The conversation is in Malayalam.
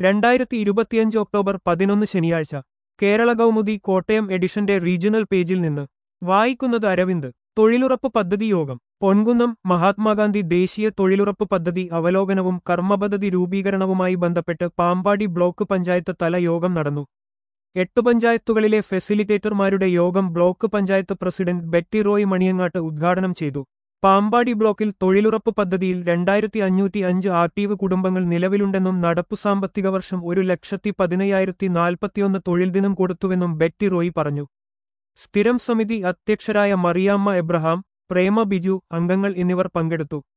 രണ്ടായിരത്തി ഇരുപത്തിയഞ്ച് ഒക്ടോബർ പതിനൊന്ന് ശനിയാഴ്ച കേരള കൗമുദി കോട്ടയം എഡിഷന്റെ റീജിയണൽ പേജിൽ നിന്ന് വായിക്കുന്നത് അരവിന്ദ് തൊഴിലുറപ്പ് പദ്ധതി യോഗം പൊൻകുന്നം മഹാത്മാഗാന്ധി ദേശീയ തൊഴിലുറപ്പ് പദ്ധതി അവലോകനവും കർമ്മപദ്ധതി രൂപീകരണവുമായി ബന്ധപ്പെട്ട് പാമ്പാടി ബ്ലോക്ക് പഞ്ചായത്ത് തല യോഗം നടന്നു എട്ട് പഞ്ചായത്തുകളിലെ ഫെസിലിറ്റേറ്റർമാരുടെ യോഗം ബ്ലോക്ക് പഞ്ചായത്ത് പ്രസിഡന്റ് ബെറ്റി റോയ് മണിയങ്ങാട്ട് ഉദ്ഘാടനം ചെയ്തു പാമ്പാടി ബ്ലോക്കിൽ തൊഴിലുറപ്പ് പദ്ധതിയിൽ രണ്ടായിരത്തി അഞ്ഞൂറ്റി അഞ്ച് ആക്റ്റീവ് കുടുംബങ്ങൾ നിലവിലുണ്ടെന്നും നടപ്പു സാമ്പത്തിക വർഷം ഒരു ലക്ഷത്തി പതിനയ്യായിരത്തി നാൽപ്പത്തിയൊന്ന് തൊഴിൽ ദിനം കൊടുത്തുവെന്നും ബെറ്റി റോയ് പറഞ്ഞു സ്ഥിരം സമിതി അധ്യക്ഷരായ മറിയാമ്മ എബ്രഹാം പ്രേമ ബിജു അംഗങ്ങൾ എന്നിവർ പങ്കെടുത്തു